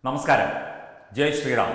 നമസ്കാരം ജയ് ശ്രീറാം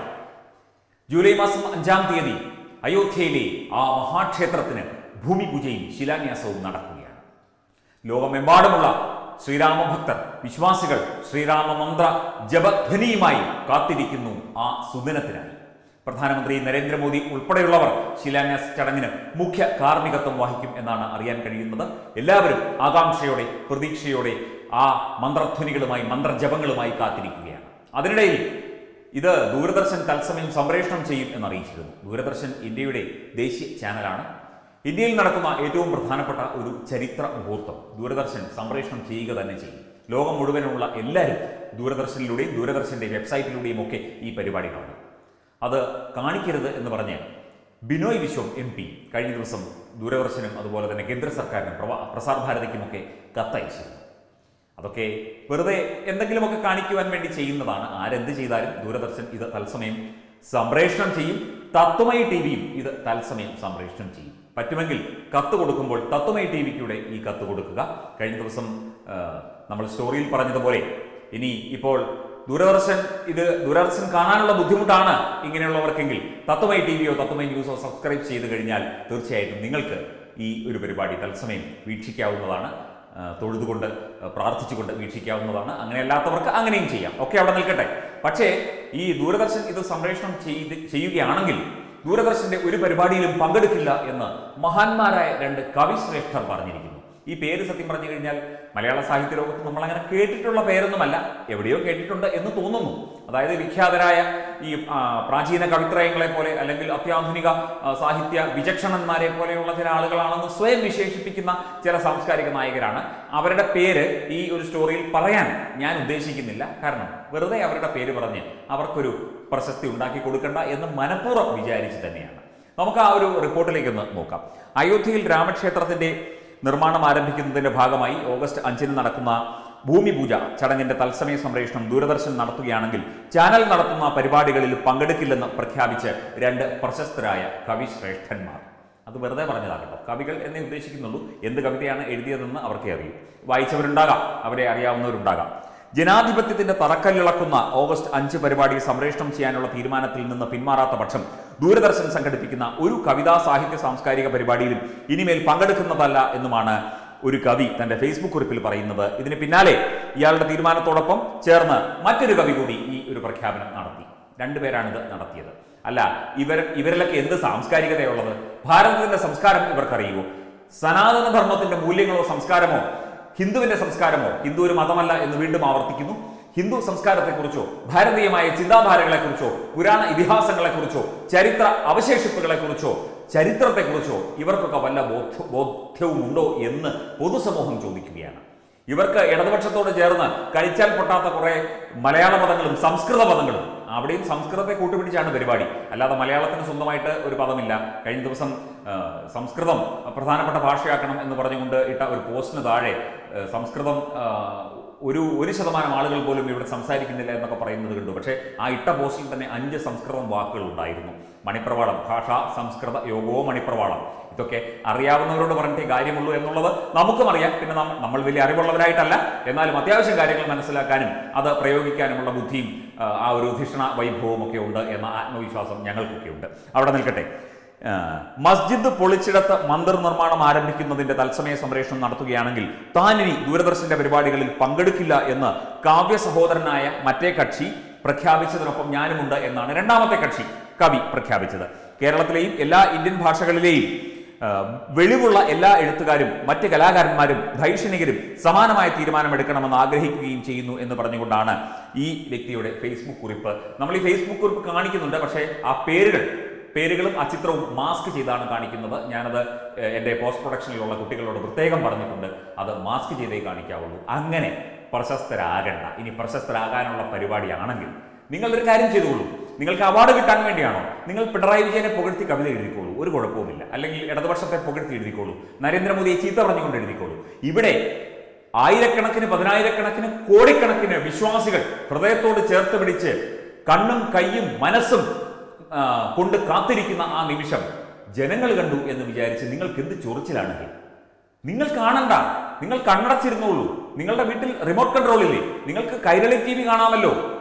ജൂലൈ മാസം അഞ്ചാം തീയതി അയോധ്യയിലെ ആ മഹാക്ഷേത്രത്തിന് ഭൂമി പൂജയും ശിലാന്യാസവും നടക്കുകയാണ് ലോകമെമ്പാടുമുള്ള ശ്രീരാമഭക്തർ വിശ്വാസികൾ ശ്രീരാമ മന്ത്ര ജപധ്വനിയുമായി കാത്തിരിക്കുന്നു ആ സുദിനത്തിനായി പ്രധാനമന്ത്രി നരേന്ദ്രമോദി ഉൾപ്പെടെയുള്ളവർ ശിലാന്യാസ ചടങ്ങിന് മുഖ്യ കാർമ്മികത്വം വഹിക്കും എന്നാണ് അറിയാൻ കഴിയുന്നത് എല്ലാവരും ആകാംക്ഷയോടെ പ്രതീക്ഷയോടെ ആ മന്ത്രധ്വനികളുമായി മന്ത്രജപങ്ങളുമായി കാത്തിരിക്കുകയാണ് അതിനിടയിൽ ഇത് ദൂരദർശൻ തത്സമയം സംപ്രേഷണം ചെയ്യും എന്നറിയിച്ചിരുന്നു ദൂരദർശൻ ഇന്ത്യയുടെ ദേശീയ ചാനലാണ് ഇന്ത്യയിൽ നടക്കുന്ന ഏറ്റവും പ്രധാനപ്പെട്ട ഒരു ചരിത്ര മുഹൂർത്തം ദൂരദർശൻ സംപ്രേഷണം ചെയ്യുക തന്നെ ചെയ്യും ലോകം മുഴുവനുള്ള എല്ലാവരും ദൂരദർശനിലൂടെയും ദൂരദർശന്റെ വെബ്സൈറ്റിലൂടെയും ഒക്കെ ഈ പരിപാടി കാണും അത് കാണിക്കരുത് എന്ന് പറഞ്ഞ് ബിനോയ് വിശ്വം എം പി കഴിഞ്ഞ ദിവസം ദൂരദർശനും അതുപോലെ തന്നെ കേന്ദ്ര സർക്കാരിനും പ്രവാ പ്രസാർ ഭാരതിക്കുമൊക്കെ കത്തയച്ചിരുന്നു അതൊക്കെ വെറുതെ എന്തെങ്കിലുമൊക്കെ കാണിക്കുവാൻ വേണ്ടി ചെയ്യുന്നതാണ് ആരെന്ത് ചെയ്താലും ദൂരദർശൻ ഇത് തത്സമയം സംപ്രേഷണം ചെയ്യും തത്വമയി ടി വിയും ഇത് തത്സമയം സംപ്രേഷണം ചെയ്യും പറ്റുമെങ്കിൽ കത്ത് കൊടുക്കുമ്പോൾ തത്വമയി ടി വിക്കൂടെ ഈ കത്ത് കൊടുക്കുക കഴിഞ്ഞ ദിവസം ആ, നമ്മൾ സ്റ്റോറിയിൽ പറഞ്ഞതുപോലെ ഇനി ഇപ്പോൾ ദൂരദർശൻ ഇത് ദൂരദർശൻ കാണാനുള്ള ബുദ്ധിമുട്ടാണ് ഇങ്ങനെയുള്ളവർക്കെങ്കിൽ തത്വമൈ ടി വിയോ തത്വമൈ ന്യൂസോ സബ്സ്ക്രൈബ് ചെയ്ത് കഴിഞ്ഞാൽ തീർച്ചയായിട്ടും നിങ്ങൾക്ക് ഈ ഒരു പരിപാടി തത്സമയം വീക്ഷിക്കാവുന്നതാണ് ആ, തൊഴുതുകൊണ്ട് ആ, പ്രാർത്ഥിച്ചുകൊണ്ട് വീക്ഷിക്കാവുന്നതാണ് അങ്ങനെ അല്ലാത്തവർക്ക് അങ്ങനെയും ചെയ്യാം ഒക്കെ അവിടെ നിൽക്കട്ടെ പക്ഷേ ഈ ദൂരദർശൻ ഇത് സംപ്രേഷണം ചെയ്ത് ചെയ്യുകയാണെങ്കിൽ ദൂരദർശന്റെ ഒരു പരിപാടിയിലും പങ്കെടുക്കില്ല എന്ന് മഹാന്മാരായ രണ്ട് കവിശ്രേഷ്ഠർ പറഞ്ഞിരിക്കുന്നു ഈ പേര് സത്യം പറഞ്ഞു കഴിഞ്ഞാൽ മലയാള സാഹിത്യ ലോകത്ത് നമ്മൾ അങ്ങനെ കേട്ടിട്ടുള്ള പേരൊന്നുമല്ല എവിടെയോ കേട്ടിട്ടുണ്ട് എന്ന് തോന്നുന്നു അതായത് വിഖ്യാതരായ ഈ ആ, പ്രാചീന കവിത്രയങ്ങളെ പോലെ അല്ലെങ്കിൽ അത്യാധുനിക ആ, സാഹിത്യ വിചക്ഷണന്മാരെ പോലെയുള്ള ചില ആളുകളാണെന്ന് സ്വയം വിശേഷിപ്പിക്കുന്ന ചില സാംസ്കാരിക നായകരാണ് അവരുടെ പേര് ഈ ഒരു സ്റ്റോറിയിൽ പറയാൻ ഞാൻ ഉദ്ദേശിക്കുന്നില്ല കാരണം വെറുതെ അവരുടെ പേര് പറഞ്ഞ് അവർക്കൊരു പ്രശസ്തി ഉണ്ടാക്കി കൊടുക്കണ്ട എന്ന് മനഃപൂർവ്വം വിചാരിച്ച് തന്നെയാണ് നമുക്ക് ആ ഒരു റിപ്പോർട്ടിലേക്ക് ഒന്ന് നോക്കാം അയോധ്യയിൽ രാമക്ഷേത്രത്തിന്റെ നിർമ്മാണം ആരംഭിക്കുന്നതിന്റെ ഭാഗമായി ഓഗസ്റ്റ് അഞ്ചിന് നടക്കുന്ന ഭൂമി പൂജ ചടങ്ങിന്റെ തത്സമയ സംപ്രേഷണം ദൂരദർശൻ നടത്തുകയാണെങ്കിൽ ചാനൽ നടത്തുന്ന പരിപാടികളിൽ പങ്കെടുക്കില്ലെന്ന് പ്രഖ്യാപിച്ച് രണ്ട് പ്രശസ്തരായ കവിശ്രേഷ്ഠന്മാർ അത് വെറുതെ പറഞ്ഞതാകട്ടോ കവികൾ എന്നേ ഉദ്ദേശിക്കുന്നുള്ളൂ എന്ത് കവിതയാണ് എഴുതിയതെന്ന് അവർക്കേ അറിയൂ വായിച്ചവരുണ്ടാകാം അവരെ അറിയാവുന്നവരുണ്ടാകാം ജനാധിപത്യത്തിന്റെ തറക്കല്ലിളക്കുന്ന ഓഗസ്റ്റ് അഞ്ച് പരിപാടി സംപ്രേഷണം ചെയ്യാനുള്ള തീരുമാനത്തിൽ നിന്ന് പിന്മാറാത്ത പക്ഷം ദൂരദർശൻ സംഘടിപ്പിക്കുന്ന ഒരു കവിതാ സാഹിത്യ സാംസ്കാരിക പരിപാടിയിലും ഇനിമേൽ പങ്കെടുക്കുന്നതല്ല എന്നുമാണ് ഒരു കവി തന്റെ ഫേസ്ബുക്ക് കുറിപ്പിൽ പറയുന്നത് ഇതിന് പിന്നാലെ ഇയാളുടെ തീരുമാനത്തോടൊപ്പം ചേർന്ന് മറ്റൊരു കവി കൂടി ഈ ഒരു പ്രഖ്യാപനം നടത്തി രണ്ടുപേരാണിത് നടത്തിയത് അല്ല ഇവർ ഇവരിലൊക്കെ എന്ത് സാംസ്കാരികതയുള്ളത് ഭാരതത്തിന്റെ സംസ്കാരം ഇവർക്കറിയുമോ സനാതന ധർമ്മത്തിന്റെ മൂല്യങ്ങളോ സംസ്കാരമോ ഹിന്ദുവിന്റെ സംസ്കാരമോ ഹിന്ദു ഒരു മതമല്ല എന്ന് വീണ്ടും ആവർത്തിക്കുന്നു ഹിന്ദു സംസ്കാരത്തെക്കുറിച്ചോ ഭാരതീയമായ ചിന്താധാരകളെക്കുറിച്ചോ പുരാണ ഇതിഹാസങ്ങളെക്കുറിച്ചോ ചരിത്ര അവശേഷിപ്പുകളെക്കുറിച്ചോ ചരിത്രത്തെക്കുറിച്ചോ ഇവർക്കൊക്കെ വല്ല ബോധ ബോധ്യവും ഉണ്ടോ എന്ന് പൊതുസമൂഹം ചോദിക്കുകയാണ് ഇവർക്ക് ഇടതുപക്ഷത്തോട് ചേർന്ന് കഴിച്ചാൽ പൊട്ടാത്ത കുറെ മലയാള പദങ്ങളും സംസ്കൃത പദങ്ങളും അവിടെയും സംസ്കൃതത്തെ കൂട്ടുപിടിച്ചാണ് പരിപാടി അല്ലാതെ മലയാളത്തിന് സ്വന്തമായിട്ട് ഒരു പദമില്ല കഴിഞ്ഞ ദിവസം ആ, സംസ്കൃതം പ്രധാനപ്പെട്ട ഭാഷയാക്കണം എന്ന് പറഞ്ഞുകൊണ്ട് ഇട്ട ഒരു പോസ്റ്റിന് താഴെ ആ, സംസ്കൃതം ആ, ഒരു ഒരു ശതമാനം ആളുകൾ പോലും ഇവിടെ സംസാരിക്കുന്നില്ല എന്നൊക്കെ പറയുന്നത് കണ്ടു പക്ഷേ ആ ഇട്ട പോസ്റ്റിൽ തന്നെ അഞ്ച് സംസ്കൃതം വാക്കുകൾ ഉണ്ടായിരുന്നു മണിപ്രവാളം ഭാഷ സംസ്കൃത യോഗോ മണിപ്രവാളം ഇതൊക്കെ അറിയാവുന്നവരോട് പറഞ്ഞിട്ടേ കാര്യമുള്ളൂ എന്നുള്ളത് നമുക്കും അറിയാം പിന്നെ നമ്മ- നമ്മൾ വലിയ അറിവുള്ളവരായിട്ടല്ല എന്നാലും അത്യാവശ്യം കാര്യങ്ങൾ മനസ്സിലാക്കാനും അത് പ്രയോഗിക്കാനുമുള്ള ബുദ്ധിയും ആ, ആ ഒരു ധിഷണ വൈഭവവും ഒക്കെ ഉണ്ട് എന്ന ആത്മവിശ്വാസം ഞങ്ങൾക്കൊക്കെ ഉണ്ട് അവിടെ നിൽക്കട്ടെ ആ, മസ്ജിദ് പൊളിച്ചിടത്ത് മന്ദിർ നിർമ്മാണം ആരംഭിക്കുന്നതിന്റെ തത്സമയ സംപ്രേഷണം നടത്തുകയാണെങ്കിൽ താൻ ഇനി ദൂരദർശന്റെ പരിപാടികളിൽ പങ്കെടുക്കില്ല എന്ന് കാവ്യ സഹോദരനായ മറ്റേ കക്ഷി പ്രഖ്യാപിച്ചതിനൊപ്പം ഞാനുമുണ്ട് എന്നാണ് രണ്ടാമത്തെ കക്ഷി കവി പ്രഖ്യാപിച്ചത് കേരളത്തിലെയും എല്ലാ ഇന്ത്യൻ ഭാഷകളിലെയും ആ, വെളിവുള്ള എല്ലാ എഴുത്തുകാരും മറ്റ് കലാകാരന്മാരും ദൈക്ഷണികരും സമാനമായ തീരുമാനമെടുക്കണമെന്ന് ആഗ്രഹിക്കുകയും ചെയ്യുന്നു എന്ന് പറഞ്ഞുകൊണ്ടാണ് ഈ വ്യക്തിയുടെ ഫേസ്ബുക്ക് കുറിപ്പ് നമ്മൾ ഈ ഫേസ്ബുക്ക് കുറിപ്പ് കാണിക്കുന്നുണ്ട് പക്ഷേ ആ പേരുകൾ പേരുകളും ആ ചിത്രവും മാസ്ക് ചെയ്താണ് കാണിക്കുന്നത് ഞാനത് ഏഹ്, എൻ്റെ പോസ്റ്റ് പ്രൊഡക്ഷനിലുള്ള കുട്ടികളോട് പ്രത്യേകം പറഞ്ഞിട്ടുണ്ട് അത് മാസ്ക് ചെയ്തേ കാണിക്കാവുള്ളൂ അങ്ങനെ പ്രശസ്തരാകണ്ട ഇനി പ്രശസ്തരാകാനുള്ള പരിപാടിയാണെങ്കിൽ നിങ്ങളൊരു കാര്യം ചെയ്തോളൂ നിങ്ങൾക്ക് അവാർഡ് കിട്ടാൻ വേണ്ടിയാണോ നിങ്ങൾ പിണറായി വിജയനെ പുകഴ്ത്തി കവിത എഴുതിക്കോളൂ ഒരു കുഴപ്പവുമില്ല അല്ലെങ്കിൽ ഇടതുപക്ഷത്തെ പുകഴ്ത്തി എഴുതിക്കോളൂ നരേന്ദ്രമോദിയെ ചീത്ത പറഞ്ഞുകൊണ്ട് എഴുതിക്കോളൂ ഇവിടെ ആയിരക്കണക്കിന് പതിനായിരക്കണക്കിന് കോടിക്കണക്കിന് വിശ്വാസികൾ ഹൃദയത്തോട് ചേർത്ത് പിടിച്ച് കണ്ണും കൈയും മനസ്സും ആ, കൊണ്ട് കാത്തിരിക്കുന്ന ആ നിമിഷം ജനങ്ങൾ കണ്ടു എന്ന് വിചാരിച്ച് നിങ്ങൾക്ക് എന്ത് ചൊറിച്ചിലാണെങ്കിൽ നിങ്ങൾ കാണണ്ട നിങ്ങൾ കണ്ണടച്ചിരുന്നോളൂ നിങ്ങളുടെ വീട്ടിൽ റിമോട്ട് കൺട്രോൾ ഇല്ലേ നിങ്ങൾക്ക് കൈരളി ടി വി കാണാമല്ലോ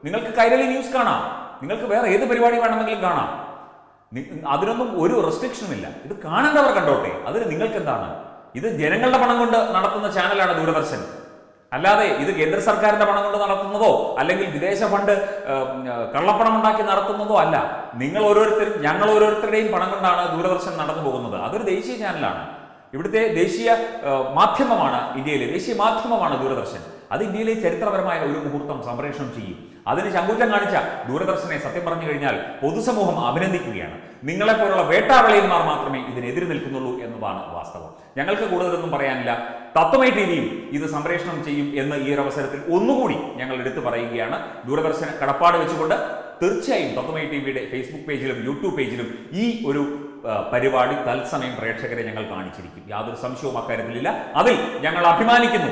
നിങ്ങൾക്ക് കൈരളി ന്യൂസ് കാണാം നിങ്ങൾക്ക് വേറെ ഏത് പരിപാടി വേണമെങ്കിലും കാണാം നി- അതിനൊന്നും ഒരു റെസ്ട്രിക്ഷനും ഇല്ല ഇത് കാണേണ്ടവർ കണ്ടോട്ടെ അതിന് നിങ്ങൾക്ക് എന്താണ് ഇത് ജനങ്ങളുടെ പണം കൊണ്ട് നടത്തുന്ന ചാനലാണ് ദൂരദർശൻ അല്ലാതെ ഇത് കേന്ദ്ര സർക്കാരിന്റെ പണം കൊണ്ട് നടത്തുന്നതോ അല്ലെങ്കിൽ വിദേശ ഫണ്ട് ഏം, ഏ, കള്ളപ്പണം ഉണ്ടാക്കി നടത്തുന്നതോ അല്ല നിങ്ങൾ ഓരോരുത്തരും ഞങ്ങൾ ഓരോരുത്തരുടെയും പണം കൊണ്ടാണ് ദൂരദർശൻ നടന്നു പോകുന്നത് അതൊരു ദേശീയ ചാനലാണ് ഇവിടുത്തെ ദേശീയ ഏ, മാധ്യമമാണ് ഇന്ത്യയിലെ ദേശീയ മാധ്യമമാണ് ദൂരദർശൻ അത് ഇന്ത്യയിലെ ചരിത്രപരമായ ഒരു മുഹൂർത്തം സംപ്രേഷണം ചെയ്യും അതിന് ശങ്കുറ്റം കാണിച്ച ദൂരദർശനെ സത്യം പറഞ്ഞു കഴിഞ്ഞാൽ പൊതുസമൂഹം അഭിനന്ദിക്കുകയാണ് നിങ്ങളെപ്പോലുള്ള വേട്ടാവളിയന്മാർ മാത്രമേ ഇതിനെതിരെ നിൽക്കുന്നുള്ളൂ എന്നതാണ് വാസ്തവം ഞങ്ങൾക്ക് കൂടുതലൊന്നും പറയാനില്ല തത്വമൈ ടി വിയും ഇത് സംപ്രേഷണം ചെയ്യും എന്ന് ഈ ഒരു അവസരത്തിൽ ഒന്നുകൂടി ഞങ്ങൾ എടുത്തു പറയുകയാണ് ദൂരദർശന കടപ്പാട് വെച്ചുകൊണ്ട് തീർച്ചയായും തത്വമൈ ടി വിയുടെ ഫേസ്ബുക്ക് പേജിലും യൂട്യൂബ് പേജിലും ഈ ഒരു ആ, പരിപാടി തത്സമയം പ്രേക്ഷകരെ ഞങ്ങൾ കാണിച്ചിരിക്കും യാതൊരു സംശയവും അക്കാര്യത്തിലില്ല അതിൽ ഞങ്ങൾ അഭിമാനിക്കുന്നു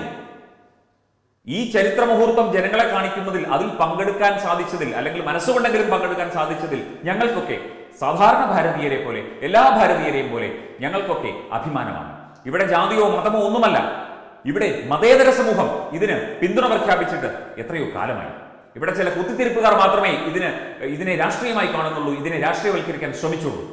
ഈ ചരിത്ര മുഹൂർത്തം ജനങ്ങളെ കാണിക്കുന്നതിൽ അതിൽ പങ്കെടുക്കാൻ സാധിച്ചതിൽ അല്ലെങ്കിൽ മനസ്സുകൊണ്ടെങ്കിലും പങ്കെടുക്കാൻ സാധിച്ചതിൽ ഞങ്ങൾക്കൊക്കെ സാധാരണ ഭാരതീയരെ പോലെ എല്ലാ ഭാരതീയരെയും പോലെ ഞങ്ങൾക്കൊക്കെ അഭിമാനമാണ് ഇവിടെ ജാതിയോ മതമോ ഒന്നുമല്ല ഇവിടെ മതേതര സമൂഹം ഇതിന് പിന്തുണ പ്രഖ്യാപിച്ചിട്ട് എത്രയോ കാലമായി ഇവിടെ ചില കുത്തിത്തിരിപ്പുകാർ മാത്രമേ ഇതിന് ഇതിനെ രാഷ്ട്രീയമായി കാണുന്നുള്ളൂ ഇതിനെ രാഷ്ട്രീയവൽക്കരിക്കാൻ ശ്രമിച്ചുള്ളൂ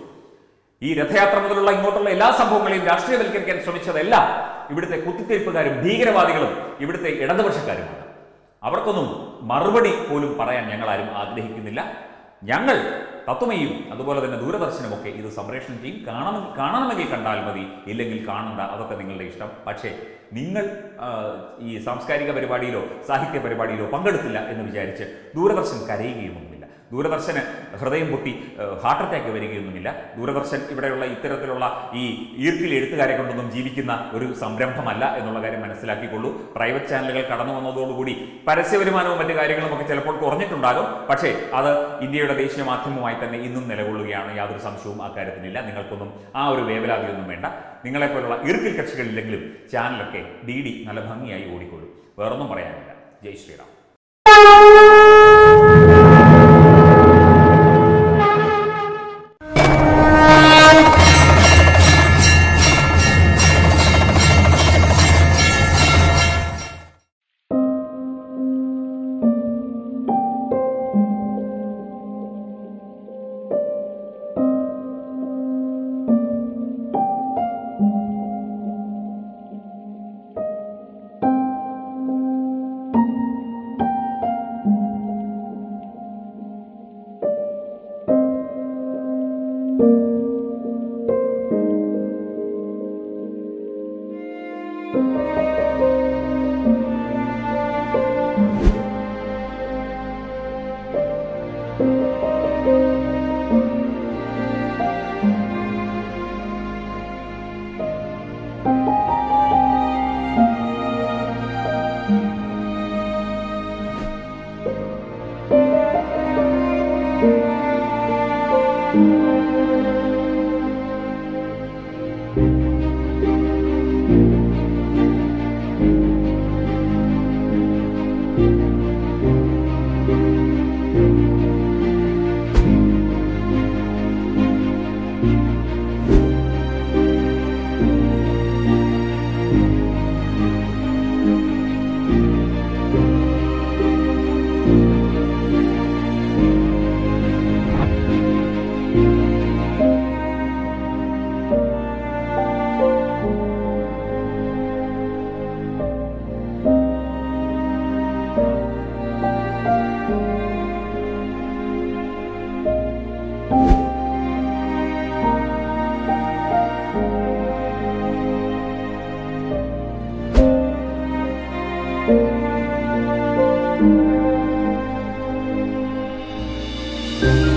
ഈ രഥയാത്ര മുതലുള്ള ഇങ്ങോട്ടുള്ള എല്ലാ സംഭവങ്ങളെയും രാഷ്ട്രീയവൽക്കരിക്കാൻ ശ്രമിച്ചതെല്ലാം ഇവിടുത്തെ കുത്തിത്തിരിപ്പുകാരും ഭീകരവാദികളും ഇവിടുത്തെ ഇടതുപക്ഷക്കാരുമാണ് അവർക്കൊന്നും മറുപടി പോലും പറയാൻ ഞങ്ങൾ ആരും ആഗ്രഹിക്കുന്നില്ല ഞങ്ങൾ തത്വമയും അതുപോലെ തന്നെ ദൂരദർശനമൊക്കെ ഇത് സംപ്രേഷണം ചെയ്യും കാണണം കാണണമെങ്കിൽ കണ്ടാൽ മതി ഇല്ലെങ്കിൽ കാണണ്ട അതൊക്കെ നിങ്ങളുടെ ഇഷ്ടം പക്ഷേ നിങ്ങൾ ആ, ഈ സാംസ്കാരിക പരിപാടിയിലോ സാഹിത്യ പരിപാടിയിലോ പങ്കെടുത്തില്ല എന്ന് വിചാരിച്ച് ദൂരദർശൻ കരയുകയുമൊന്നുമില്ല ദൂരദർശന് ഹൃദയം പൊട്ടി ഏഹ്, ഹാർട്ട് അറ്റാക്ക് വരികയൊന്നുമില്ല ദൂരദർശൻ ഇവിടെയുള്ള ഇത്തരത്തിലുള്ള ഈ ഈർക്കിൽ എഴുത്തുകാരെ കൊണ്ടൊന്നും ജീവിക്കുന്ന ഒരു സംരംഭമല്ല എന്നുള്ള കാര്യം മനസ്സിലാക്കിക്കൊള്ളൂ പ്രൈവറ്റ് ചാനലുകൾ കടന്നു വന്നതോടുകൂടി പരസ്യ വരുമാനവും മറ്റു കാര്യങ്ങളും ഒക്കെ ചിലപ്പോൾ കുറഞ്ഞിട്ടുണ്ടാകും പക്ഷേ അത് ഇന്ത്യയുടെ ദേശീയ മാധ്യമമായി തന്നെ ഇന്നും നിലകൊള്ളുകയാണ് യാതൊരു സംശയവും അക്കാര്യത്തിനില്ല നിങ്ങൾക്കൊന്നും ആ ഒരു വേവലാതിയൊന്നും വേണ്ട നിങ്ങളെപ്പോലുള്ള ഈർക്കിൽ കക്ഷികളില്ലെങ്കിലും ചാനലൊക്കെ ഡി ഡി നല്ല ഭംഗിയായി ഓടിക്കൊള്ളും വേറൊന്നും പറയാനില്ല ജയ് ശ്രീറാം thank you